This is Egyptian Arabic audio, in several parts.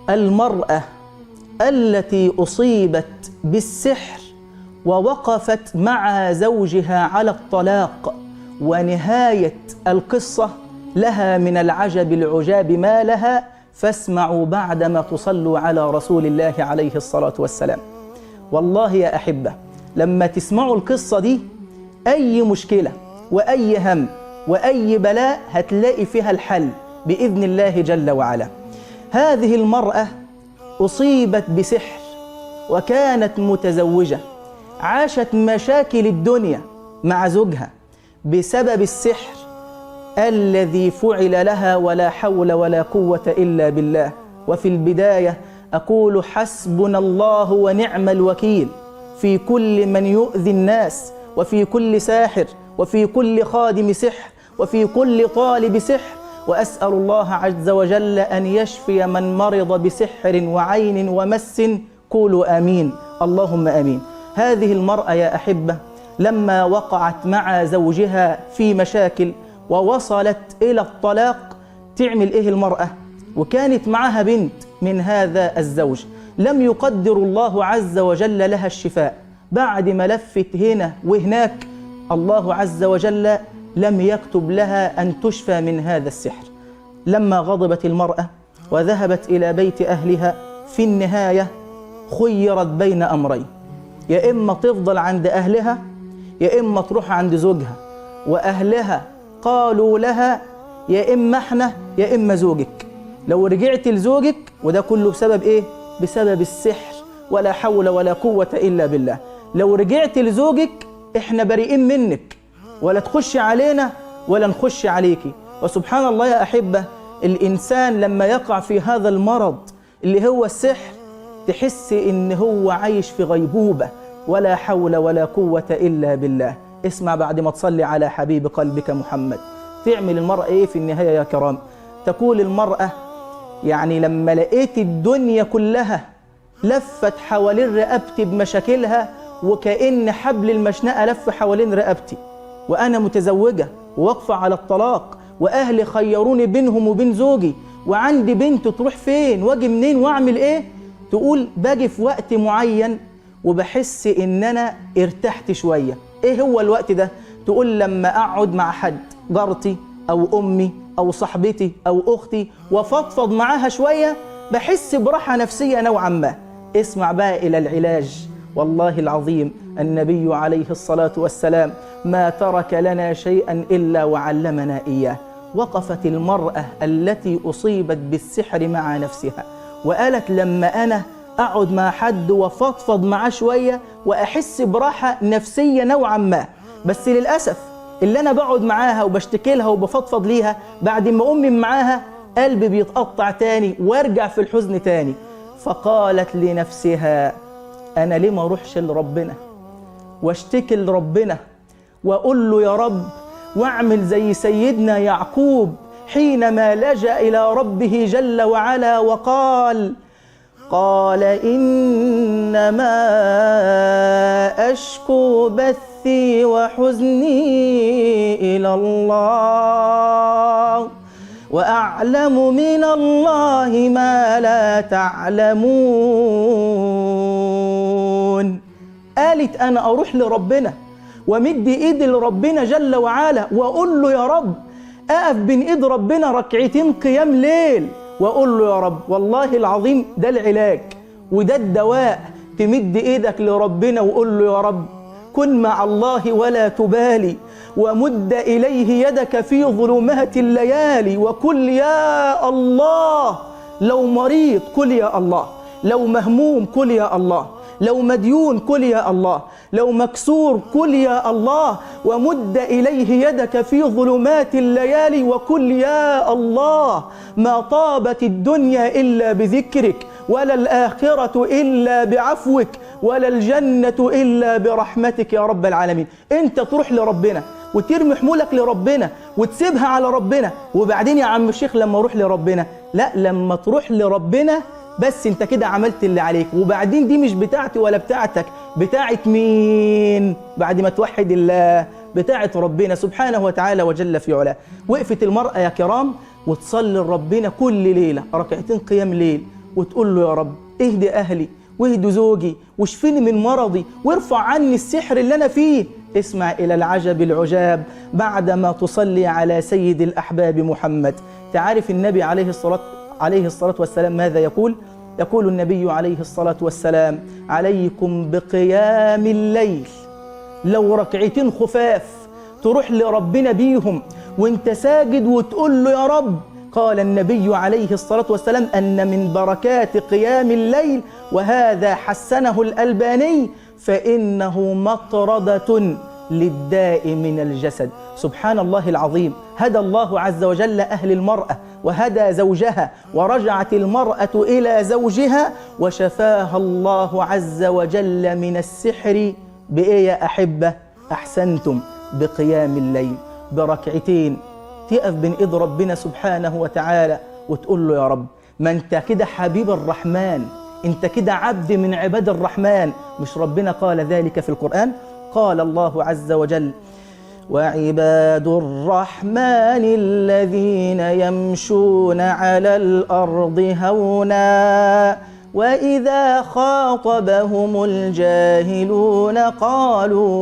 المرأة التي أصيبت بالسحر ووقفت مع زوجها على الطلاق ونهاية القصة لها من العجب العجاب ما لها فاسمعوا بعدما تصلوا على رسول الله عليه الصلاة والسلام والله يا أحبة لما تسمعوا القصة دي أي مشكلة وأي هم وأي بلاء هتلاقي فيها الحل بإذن الله جل وعلا هذه المرأة أصيبت بسحر وكانت متزوجة عاشت مشاكل الدنيا مع زوجها بسبب السحر الذي فعل لها ولا حول ولا قوة إلا بالله وفي البداية أقول حسبنا الله ونعم الوكيل في كل من يؤذي الناس وفي كل ساحر وفي كل خادم سحر وفي كل طالب سحر وأسأل الله عز وجل أن يشفي من مرض بسحر وعين ومس قولوا آمين اللهم آمين هذه المرأة يا أحبة لما وقعت مع زوجها في مشاكل ووصلت إلى الطلاق تعمل إيه المرأة وكانت معها بنت من هذا الزوج لم يقدر الله عز وجل لها الشفاء بعد ما لفت هنا وهناك الله عز وجل لم يكتب لها أن تشفى من هذا السحر لما غضبت المرأة وذهبت إلى بيت أهلها في النهاية خيرت بين أمرين يا إما تفضل عند أهلها يا إما تروح عند زوجها وأهلها قالوا لها يا إما إحنا يا إما زوجك لو رجعت لزوجك وده كله بسبب إيه؟ بسبب السحر ولا حول ولا قوة إلا بالله لو رجعت لزوجك إحنا بريئين منك ولا تخش علينا ولا نخش عليكي وسبحان الله يا أحبة الإنسان لما يقع في هذا المرض اللي هو السحر تحس إن هو عايش في غيبوبة ولا حول ولا قوة إلا بالله اسمع بعد ما تصلي على حبيب قلبك محمد تعمل المرأة إيه في النهاية يا كرام تقول المرأة يعني لما لقيت الدنيا كلها لفت حوالين رقبتي بمشاكلها وكأن حبل المشنقة لف حوالين رقبتي وأنا متزوجة وواقفة على الطلاق وأهلي خيروني بينهم وبين زوجي وعندي بنت تروح فين واجي منين واعمل ايه تقول باجي في وقت معين وبحس ان انا ارتحت شويه ايه هو الوقت ده تقول لما اقعد مع حد جارتي او امي او صاحبتي او اختي وفضفض معاها شويه بحس براحه نفسيه نوعا ما اسمع بقى الى العلاج والله العظيم النبي عليه الصلاه والسلام ما ترك لنا شيئا الا وعلمنا اياه وقفت المراه التي اصيبت بالسحر مع نفسها وقالت لما انا اقعد مع حد وفضفض معاه شويه واحس براحه نفسيه نوعا ما بس للاسف اللي انا بقعد معاها وبشتكي لها وبفضفض ليها بعد ما امي معاها قلبي بيتقطع تاني وارجع في الحزن تاني فقالت لنفسها انا ليه ما اروحش لربنا واشتكي لربنا واقول له يا رب واعمل زي سيدنا يعقوب حينما لجا الى ربه جل وعلا وقال قال انما اشكو بثي وحزني الى الله واعلم من الله ما لا تعلمون قالت انا اروح لربنا ومد ايدي لربنا جل وعلا واقول له يا رب اقف بين ايد ربنا ركعتين قيام ليل واقول له يا رب والله العظيم ده العلاج وده الدواء تمد ايدك لربنا وقول له يا رب كن مع الله ولا تبالي ومد اليه يدك في ظلمات الليالي وقل يا الله لو مريض قل يا الله لو مهموم قل يا الله لو مديون قل يا الله لو مكسور قل يا الله ومد اليه يدك في ظلمات الليالي وقل يا الله ما طابت الدنيا الا بذكرك ولا الاخره الا بعفوك ولا الجنه الا برحمتك يا رب العالمين انت تروح لربنا وترمي حمولك لربنا وتسيبها على ربنا وبعدين يا عم الشيخ لما اروح لربنا لا لما تروح لربنا بس انت كده عملت اللي عليك وبعدين دي مش بتاعتي ولا بتاعتك بتاعت مين بعد ما توحد الله بتاعت ربنا سبحانه وتعالى وجل في علاه وقفت المرأة يا كرام وتصلي لربنا كل ليلة ركعتين قيام ليل وتقول له يا رب اهدي أهلي واهدي زوجي واشفني من مرضي وارفع عني السحر اللي أنا فيه اسمع إلى العجب العجاب بعدما تصلي على سيد الأحباب محمد تعرف النبي عليه الصلاة عليه الصلاة والسلام ماذا يقول؟ يقول النبي عليه الصلاة والسلام عليكم بقيام الليل لو ركعتين خفاف تروح لربنا بيهم وانت ساجد وتقول له يا رب قال النبي عليه الصلاة والسلام أن من بركات قيام الليل وهذا حسنه الألباني فإنه مطردة للداء من الجسد سبحان الله العظيم هدى الله عز وجل أهل المرأة وهدى زوجها ورجعت المرأة إلى زوجها وشفاها الله عز وجل من السحر بإيه يا أحبة أحسنتم بقيام الليل بركعتين تقف بين إيد ربنا سبحانه وتعالى وتقول له يا رب ما أنت كده حبيب الرحمن أنت كده عبد من عباد الرحمن مش ربنا قال ذلك في القرآن قال الله عز وجل وعباد الرحمن الذين يمشون على الأرض هونا وإذا خاطبهم الجاهلون قالوا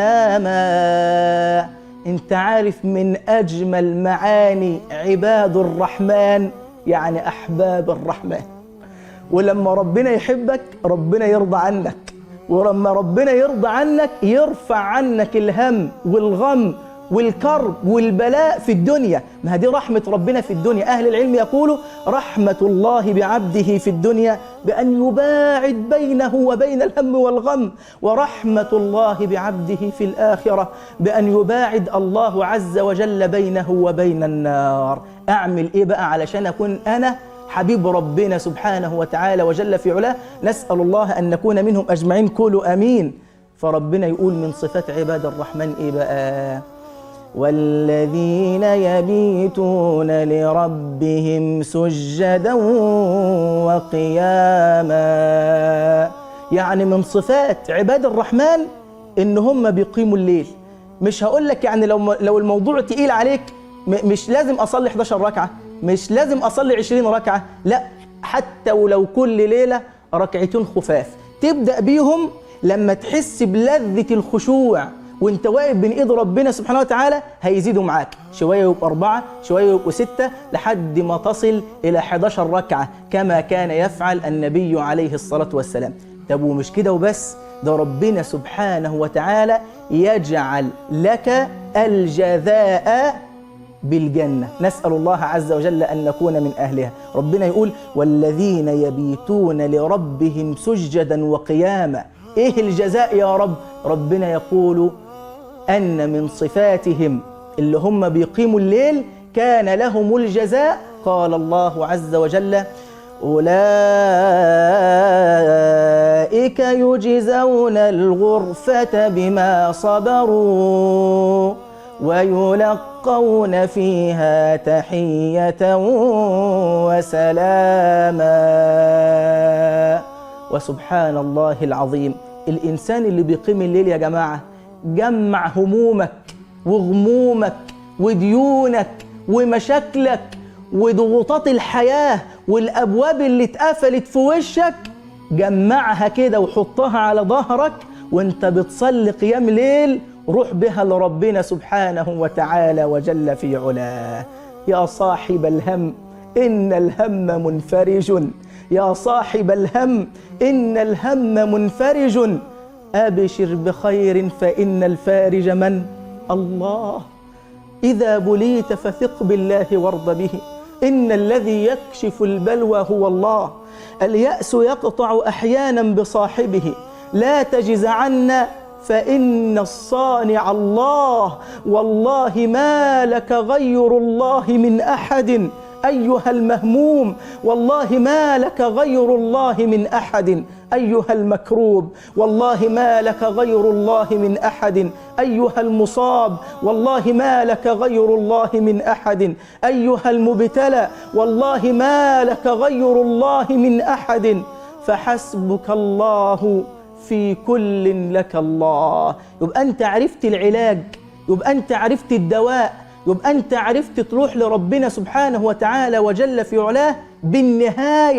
سلاما انت عارف من أجمل معاني عباد الرحمن يعني أحباب الرحمن ولما ربنا يحبك ربنا يرضى عنك ولما ربنا يرضى عنك يرفع عنك الهم والغم والكرب والبلاء في الدنيا ما دي رحمة ربنا في الدنيا أهل العلم يقولوا رحمة الله بعبده في الدنيا بأن يباعد بينه وبين الهم والغم ورحمة الله بعبده في الآخرة بأن يباعد الله عز وجل بينه وبين النار أعمل إيه بقى علشان أكون أنا حبيب ربنا سبحانه وتعالى وجل في علاه نسأل الله أن نكون منهم أجمعين قولوا أمين فربنا يقول من صفات عباد الرحمن إيه بقى والذين يبيتون لربهم سجدا وقياما يعني من صفات عباد الرحمن ان هم بيقيموا الليل مش هقول لك يعني لو لو الموضوع تقيل عليك م- مش لازم اصلي 11 ركعه مش لازم اصلي 20 ركعه لا حتى ولو كل ليله ركعتين خفاف تبدا بيهم لما تحس بلذه الخشوع وانت واقف بين ايد ربنا سبحانه وتعالى هيزيدوا معاك شويه يبقوا اربعه شويه يبقوا سته لحد ما تصل الى 11 ركعه كما كان يفعل النبي عليه الصلاه والسلام طب ومش كده وبس ده ربنا سبحانه وتعالى يجعل لك الجزاء بالجنة نسأل الله عز وجل أن نكون من أهلها ربنا يقول والذين يبيتون لربهم سجدا وقياما إيه الجزاء يا رب ربنا يقول أن من صفاتهم اللي هم بيقيموا الليل كان لهم الجزاء قال الله عز وجل أولئك يجزون الغرفة بما صبروا ويلقون فيها تحية وسلاما وسبحان الله العظيم الإنسان اللي بيقيم الليل يا جماعة جمع همومك وغمومك وديونك ومشاكلك وضغوطات الحياة والأبواب اللي اتقفلت في وشك جمعها كده وحطها على ظهرك وانت بتصلي قيام ليل روح بها لربنا سبحانه وتعالى وجل في علاه يا صاحب الهم إن الهم منفرج يا صاحب الهم إن الهم منفرج أبشر بخير فإن الفارج من الله إذا بليت فثق بالله وارض به إن الذي يكشف البلوى هو الله اليأس يقطع أحيانا بصاحبه لا تجزعن فإن الصانع الله والله ما لك غير الله من أحد أيها المهموم والله ما لك غير الله من أحد أيها المكروب والله ما لك غير الله من أحد أيها المصاب والله ما لك غير الله من أحد أيها المبتلى والله ما لك غير الله من أحد فحسبك الله في كل لك الله يبقى أنت عرفت العلاج يبقى أنت عرفت الدواء يبقى أنت عرفت تروح لربنا سبحانه وتعالى وجل في علاه بالنهاية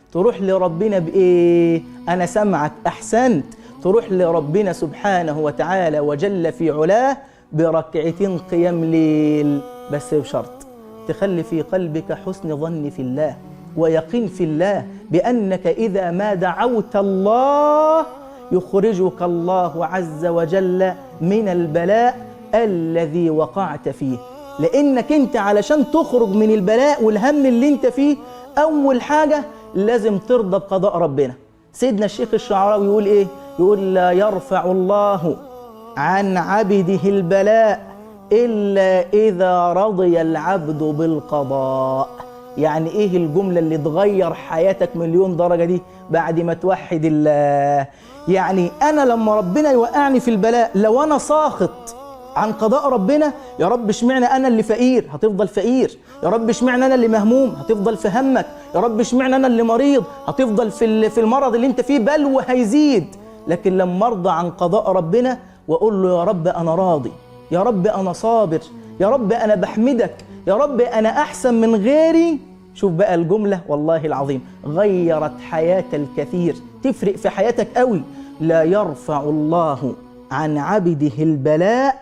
تروح لربنا بإيه؟ أنا سمعك أحسنت تروح لربنا سبحانه وتعالى وجل في علاه بركعتين قيام ليل بس بشرط تخلي في قلبك حسن ظن في الله ويقين في الله بأنك إذا ما دعوت الله يخرجك الله عز وجل من البلاء الذي وقعت فيه لأنك أنت علشان تخرج من البلاء والهم اللي أنت فيه أول حاجة لازم ترضى بقضاء ربنا سيدنا الشيخ الشعراوي يقول إيه؟ يقول لا يرفع الله عن عبده البلاء إلا إذا رضي العبد بالقضاء يعني إيه الجملة اللي تغير حياتك مليون درجة دي بعد ما توحد الله يعني أنا لما ربنا يوقعني في البلاء لو أنا ساخط عن قضاء ربنا يا رب اشمعنى انا اللي فقير هتفضل فقير يا رب اشمعنى انا اللي مهموم هتفضل في همك يا رب اشمعنى انا اللي مريض هتفضل في في المرض اللي انت فيه بل وهيزيد لكن لما ارضى عن قضاء ربنا واقول له يا رب انا راضي يا رب انا صابر يا رب انا بحمدك يا رب انا احسن من غيري شوف بقى الجمله والله العظيم غيرت حياه الكثير تفرق في حياتك قوي لا يرفع الله عن عبده البلاء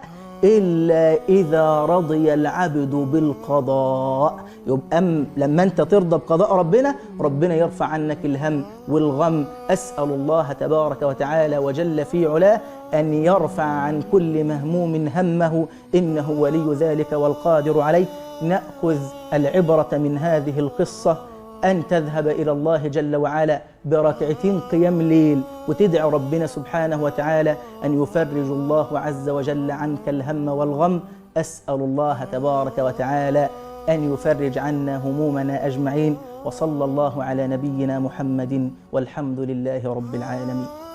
إلا إذا رضي العبد بالقضاء يبقى أم لما أنت ترضى بقضاء ربنا ربنا يرفع عنك الهم والغم أسأل الله تبارك وتعالى وجل في علاه أن يرفع عن كل مهموم همه إنه ولي ذلك والقادر عليه نأخذ العبرة من هذه القصة أن تذهب إلى الله جل وعلا بركعتين قيام ليل وتدعو ربنا سبحانه وتعالى أن يفرج الله عز وجل عنك الهم والغم أسأل الله تبارك وتعالى أن يفرج عنا همومنا أجمعين وصلى الله على نبينا محمد والحمد لله رب العالمين